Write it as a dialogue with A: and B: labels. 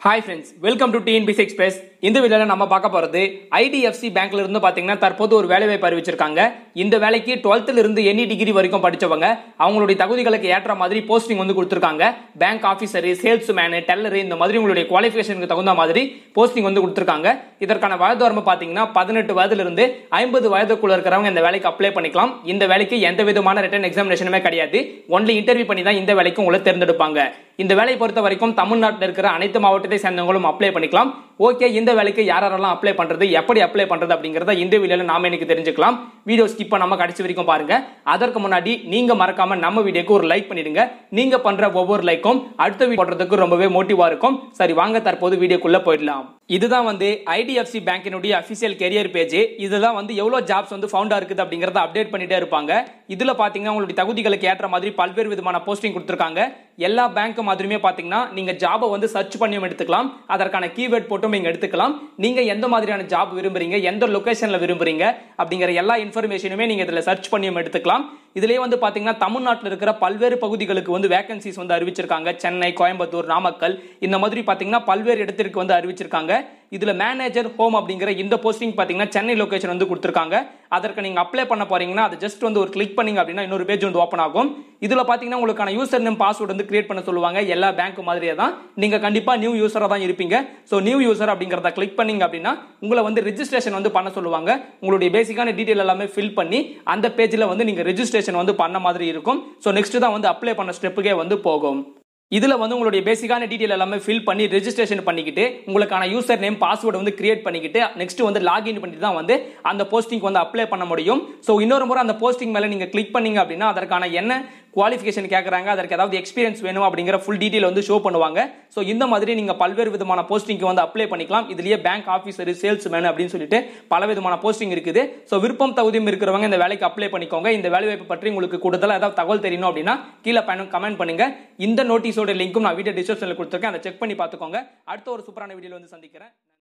A: hi friends welcome to TNPSC express இந்த வீடியோவில் நம்ம பார்க்க போகிறது ஐடிஎஃப்சி பேங்க்ல இருந்து பார்த்தீங்கன்னா தற்போது ஒரு வேலை வாய்ப்பு அறிவிச்சிருக்காங்க இந்த வேலைக்கு 12th இருந்து எனி டிகிரி வரைக்கும் படிச்சவங்க அவங்களுடைய தகுதிகளுக்கு ஏற்ற மாதிரி போஸ்டிங் வந்து கொடுத்துருக்காங்க bank officer sales man teller இந்த மாதிரி உங்களுடைய குவாலிஃபிகேஷனுக்கு தகுந்த மாதிரி போஸ்டிங் வந்து கொடுத்துருக்காங்க இதற்கான வயது வரம்பு பார்த்தீங்கன்னா பதினெட்டு வயதிலிருந்து ஐம்பது வயதுக்குள்ள இருக்கிறவங்க இந்த வேலைக்கு அப்ளை பண்ணிக்கலாம் இந்த வேலைக்கு எந்த விதமான ரிட்டன் எக்ஸாமினேஷனுமே கிடையாது ஒன்லி இன்டர்வியூ பண்ணி தான் இந்த வேலைக்கு உங்களை தேர்ந்தெடுப்பாங்க இந்த வேலையை பொறுத்த வரைக்கும் தமிழ்நாட்டில் இருக்கிற அனைத்து மாவட்டத்தை சேர்ந்தவங்களும் அப்ளை பண்ணிக்கலாம் ஓகே இந்த வேலைக்கு யார் யாரெல்லாம் அப்ளை பண்றது எப்படி அப்ளை பண்றது அப்படிங்கறத இந்த வீடியோல நாம இன்னைக்கு தெரிஞ்சுக்கலாம் வீடியோ ஸ்கிப் பண்ணாம கடைசி வரைக்கும் பாருங்க அதற்கு முன்னாடி நீங்க மறக்காம நம்ம வீடியோக்கு ஒரு லைக் பண்ணிடுங்க நீங்க பண்ற ஒவ்வொரு லைக்கும் அடுத்த வீடியோ போடுறதுக்கு ரொம்பவே மோட்டிவா இருக்கும் சரி வாங்க தற்போது வீடியோக்குள்ள போயிடலாம் இதுதான் வந்து ஐடிஎஃப்சி பேங்கினுடைய அபிஷியல் கெரியர் பேஜ் இதுதான் வந்து எவ்வளவு ஜாப்ஸ் வந்து ஃபவுண்டா இருக்குது அப்படிங்கறத அப்டேட் பண்ணிட்டே இருப்பாங்க இதுல பாத்தீங்கன்னா உங்களுடைய தகுதிகளுக்கு ஏற்ற மாதிரி பல்வேறு விதமான போஸ்டிங் கொடுத்துருக்காங்க எல்லா பேங்க் மாதிரியுமே பாத்தீங்கன்னா நீங்க ஜாபை வந்து சர்ச் பண்ணியும் எடுத்துக்கலாம் அதற்கான கீவேர்ட் போட்டும் நீங்க எடுத்துக்கலாம் நீங்க எந்த மாதிரியான ஜாப் விரும்புறீங்க எந்த லொகேஷன்ல விரும்புறீங்க அப்படிங்கிற எல்லா இன்ஃபர்மேஷனுமே நீங்க இதுல சர்ச் பண்ணியும் எடுத்துக்கலாம் இதுலயே வந்து பாத்தீங்கன்னா தமிழ்நாட்டில் இருக்கிற பல்வேறு பகுதிகளுக்கு வந்து வேகன்சிஸ் வந்து அறிவிச்சிருக்காங்க சென்னை கோயம்புத்தூர் நாமக்கல் இந்த மாதிரி பாத்தீங்கன்னா பல்வேறு இடத்திற்கு வந்து அறிவிச்சிருக்காங்க இதுல மேனேஜர் ஹோம் அப்படிங்கிற இந்த போஸ்டிங் பாத்தீங்கன்னா சென்னை லொகேஷன் வந்து கொடுத்துருக்காங்க அதற்கு நீங்க அப்ளை பண்ண போறீங்கன்னா அது ஜஸ்ட் வந்து ஒரு கிளிக் பண்ணீங்க அப்படின்னா இன்னொரு பேஜ் வந்து ஓப்பன் ஆகும் இதுல பாத்தீங்கன்னா உங்களுக்கான யூசர் நேம் பாஸ்வேர்டு வந்து கிரியேட் பண்ண சொல்லுவாங்க எல்லா பேங்க் மாதிரியே தான் நீங்க கண்டிப்பா நியூ யூசரா தான் இருப்பீங்க ஸோ நியூ யூசர் அப்படிங்கறத கிளிக் பண்ணீங்க அப்படின்னா உங்களை வந்து ரெஜிஸ்ட்ரேஷன் வந்து பண்ண சொல்லுவாங்க உங்களுடைய பேசிக்கான டீடைல் எல்லாமே ஃபில் பண்ணி அந்த பேஜ்ல வந்து நீங்க ரெஜிஸ்ட்ரேஷன் வந்து பண்ண மாதிரி இருக்கும் ஸோ நெக்ஸ்ட் தான் வந்து அப்ளை பண்ண ஸ்டெப்புக்கே வந்து போகும் இதுல வந்து உங்களுடைய பேசிக்கான டீடைல் எல்லாமே ஃபில் பண்ணி ரெஜிஸ்ட்ரேஷன் பண்ணிக்கிட்டு உங்களுக்கான யூசர் நேம் பாஸ்வேர்டு வந்து கிரியேட் பண்ணிக்கிட்டு நெக்ஸ்ட் வந்து லாகின் பண்ணிட்டு தான் வந்து அந்த போஸ்டிங் வந்து அப்ளை பண்ண முடியும் ஸோ இன்னொரு முறை அந்த போஸ்டிங் மேல நீங்க கிளிக் பண்ணீங்க அப்படின்னா அதற்கான என்ன குவாலிஃபிகேஷன் கேட்குறாங்க அதற்கு ஏதாவது எக்ஸ்பீரியன்ஸ் வேணும் அப்படிங்கிற ஃபுல் டீடைல் வந்து ஷோ பண்ணுவாங்க ஸோ இந்த மாதிரி நீங்கள் பல்வேறு விதமான போஸ்டிங்க்கு வந்து அப்ளை பண்ணிக்கலாம் இதுலேயே பேங்க் ஆஃபீஸர் சேல்ஸ் மேன் அப்படின்னு சொல்லிட்டு பல விதமான போஸ்டிங் இருக்குது ஸோ விருப்பம் தகுதியும் இருக்கிறவங்க இந்த வேலைக்கு அப்ளை பண்ணிக்கோங்க இந்த வேலை வாய்ப்பு பற்றி உங்களுக்கு கூடுதலாக ஏதாவது தகவல் தெரியணும் அப்படின்னா கீழே பயணம் கமெண்ட் பண்ணுங்க இந்த நோட்டீஸோட லிங்க்கும் நான் வீடியோ டிஸ்கிரிப்ஷனில் கொடுத்துருக்கேன் அதை செக் பண்ணி பார்த்துக்கோங்க அடுத்த ஒரு சூப்பரான வீடியோவில் வந்து சந்திக்கிறேன்